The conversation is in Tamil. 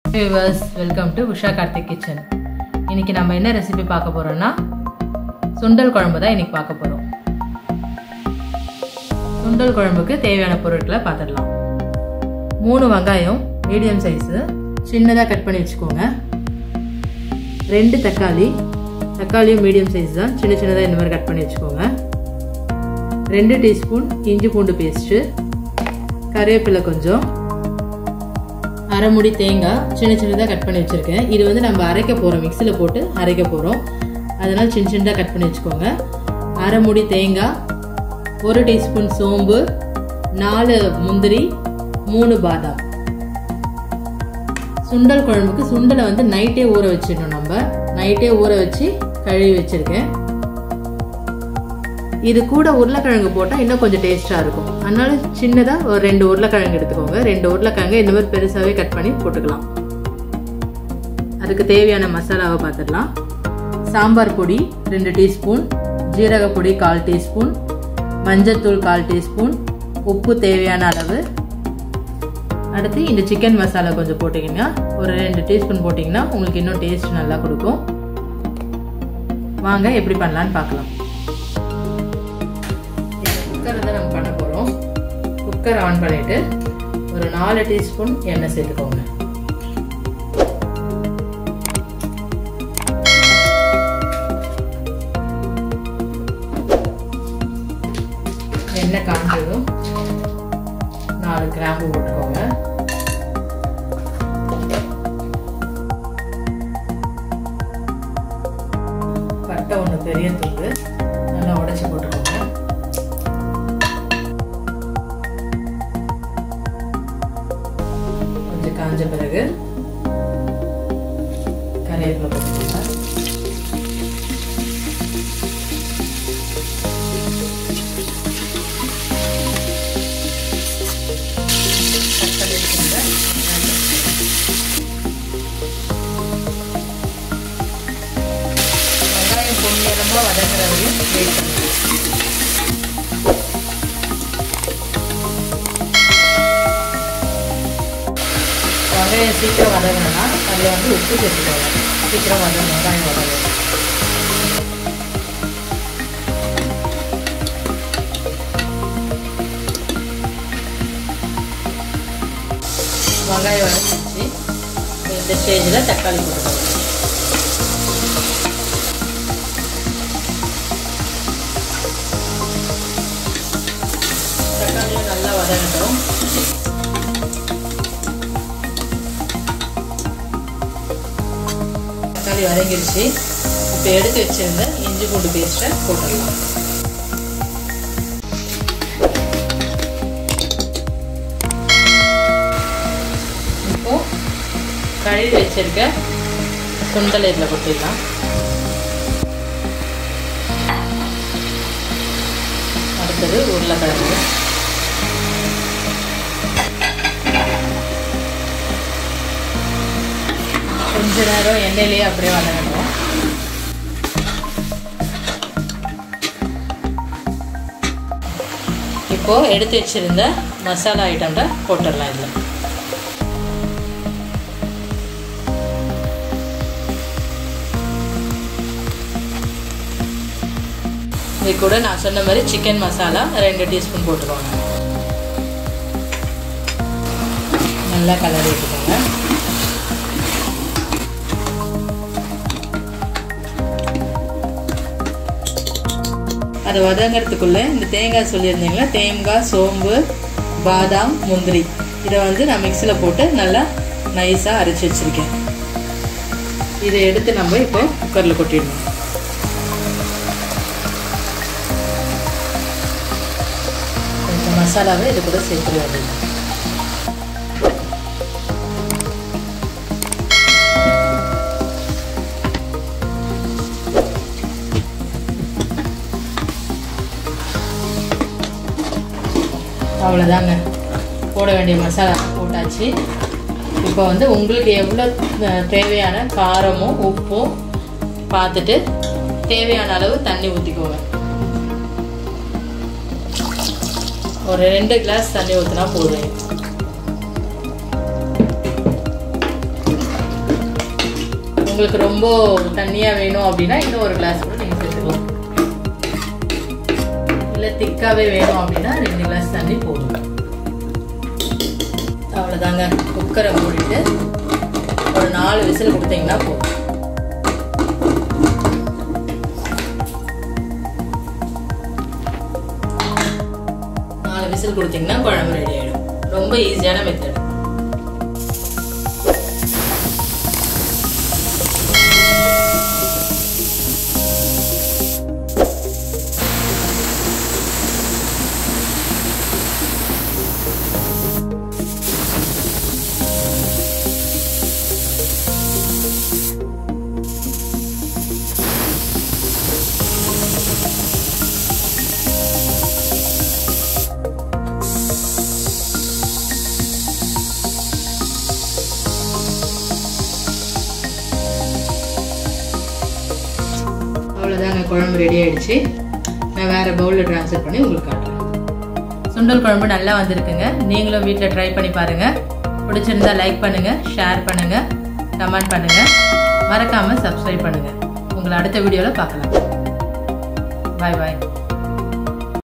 viewers welcome to Usha Karthik kitchen இன்னைக்கு நம்ம என்ன ரெசிபி பார்க்க போறோம்னா சுண்டல் குழம்பு தான் இன்னைக்கு பார்க்க போறோம் சுண்டல் குழம்புக்கு தேவையான பொருட்களை பார்த்துடலாம் மூணு வெங்காயம் மீடியம் சைஸு சின்னதாக கட் பண்ணி வச்சுக்கோங்க ரெண்டு தக்காளி தக்காளியும் மீடியம் சைஸ் தான் சின்ன சின்னதாக இந்த மாதிரி கட் பண்ணி வச்சுக்கோங்க ரெண்டு டீஸ்பூன் இஞ்சி பூண்டு பேஸ்ட்டு கருவேப்பிலை கொஞ்சம் அரை முடி தேங்காய் சின்ன சின்னதாக கட் பண்ணி வச்சுருக்கேன் இது வந்து நம்ம அரைக்க போகிறோம் மிக்சியில் போட்டு அரைக்க போகிறோம் அதனால் சின்ன சின்னதாக கட் பண்ணி வச்சுக்கோங்க அரை முடி தேங்காய் ஒரு டீஸ்பூன் சோம்பு நாலு முந்திரி மூணு பாதாம் சுண்டல் குழம்புக்கு சுண்டலை வந்து நைட்டே ஊற வச்சிடணும் நம்ம நைட்டே ஊற வச்சு கழுவி வச்சுருக்கேன் இது கூட உருளைக்கிழங்கு போட்டால் இன்னும் கொஞ்சம் டேஸ்ட்டாக இருக்கும் அதனால சின்னதாக ஒரு ரெண்டு உருளைக்கிழங்கு எடுத்துக்கோங்க ரெண்டு உருளைக்கிழங்கு இந்த மாதிரி பெருசாகவே கட் பண்ணி போட்டுக்கலாம் அதுக்கு தேவையான மசாலாவை பார்த்துடலாம் சாம்பார் பொடி ரெண்டு டீஸ்பூன் ஜீரக பொடி கால் டீஸ்பூன் மஞ்சத்தூள் கால் டீஸ்பூன் உப்பு தேவையான அளவு அடுத்து இந்த சிக்கன் மசாலா கொஞ்சம் போட்டிங்கன்னா ஒரு ரெண்டு டீஸ்பூன் போட்டிங்கன்னா உங்களுக்கு இன்னும் டேஸ்ட் நல்லா கொடுக்கும் வாங்க எப்படி பண்ணலான்னு பார்க்கலாம் குக்கரை தான் நம்ம பண்ண போகிறோம் குக்கர் ஆன் பண்ணிவிட்டு ஒரு நாலு டீஸ்பூன் எண்ணெய் சேர்த்துக்கோங்க எண்ணெய் காஞ்சதும் நாலு கிராம்பு போட்டுக்கோங்க பட்டை ஒன்று பெரிய தூள் நல்லா உடச்சி போட்டுக்கோங்க கொஞ்சம் காஞ்ச பிறகு கருவேப்பிலை போட்டுக்கோங்க வெங்காயம் பொன்னிறமாக வதங்குற வரையும் வெயிட் பண்ணுங்க வெங்காயம் சீக்கிரம் வதங்கணும்னா அதில் வந்து உப்பு சேர்த்துக்கோங்க சீக்கிரம் வதங்க வெங்காயம் வதங்க வெங்காயம் வதங்கிச்சு இந்த ஸ்டேஜில் தக்காளி போட்டுக்கோங்க தக்காளியும் நல்லா வதங்கட்டும் தக்காளி வதங்கிடுச்சு இப்போ எடுத்து வச்சிருந்த இஞ்சி பூண்டு பேஸ்ட்டை போட்டுடலாம் இப்போ கழுவி வச்சிருக்க சுண்டல் இதில் கொட்டிடலாம் அடுத்தது உருளைக்கிழங்கு கொஞ்ச நேரம் எண்ணெயிலேயே அப்படியே வதங்கணும் இப்போ எடுத்து வச்சிருந்த மசாலா ஐட்டம்ல போட்டுடலாம் இதில் இது கூட நான் சொன்ன மாதிரி சிக்கன் மசாலா ரெண்டு டீஸ்பூன் போட்டுக்கோங்க நல்லா கலரி விட்டுக்கோங்க அது வதங்கிறதுக்குள்ளே இந்த தேங்காய் சொல்லியிருந்தீங்களா தேங்காய் சோம்பு பாதாம் முந்திரி இதை வந்து நான் மிக்சியில் போட்டு நல்லா நைஸாக அரைச்சி வச்சுருக்கேன் இதை எடுத்து நம்ம இப்போ குக்கரில் கொட்டிடணும் கொஞ்சம் மசாலாவை இது கூட சேர்த்துட வேண்டியது அவ்வளோதாங்க போட வேண்டிய மசாலா போட்டாச்சு இப்போ வந்து உங்களுக்கு எவ்வளோ தேவையான காரமும் உப்பும் பார்த்துட்டு தேவையான அளவு தண்ணி ஊற்றிக்கோங்க ஒரு ரெண்டு கிளாஸ் தண்ணி ஊற்றினா போதும் உங்களுக்கு ரொம்ப தண்ணியாக வேணும் அப்படின்னா இன்னும் ஒரு கிளாஸ் கூட நீங்கள் சேர்த்துக்கலாம் இல்லை திக்காகவே வேணும் அப்படின்னா ரெண்டு கிளாஸ் தண்ணி போதும் அவ்வளோதாங்க குக்கரை மூடிட்டு ஒரு நாலு விசில் கொடுத்தீங்கன்னா போதும் நாலு விசில் கொடுத்தீங்கன்னா குழம்பு ரெடி ஆகிடும் ரொம்ப ஈஸியான மெத்தட் அவ்வளோதாங்க குழம்பு ரெடி ஆயிடுச்சு நான் வேறு பவுலில் ட்ரான்ஸ்ஃபர் பண்ணி உங்களுக்கு காட்டுறேன் சுண்டல் குழம்பு நல்லா வந்திருக்குங்க நீங்களும் வீட்டில் ட்ரை பண்ணி பாருங்கள் பிடிச்சிருந்தா லைக் பண்ணுங்கள் ஷேர் பண்ணுங்கள் கமெண்ட் பண்ணுங்கள் மறக்காமல் சப்ஸ்கிரைப் பண்ணுங்கள் உங்களை அடுத்த வீடியோவில் பார்க்கலாம் பாய் பாய்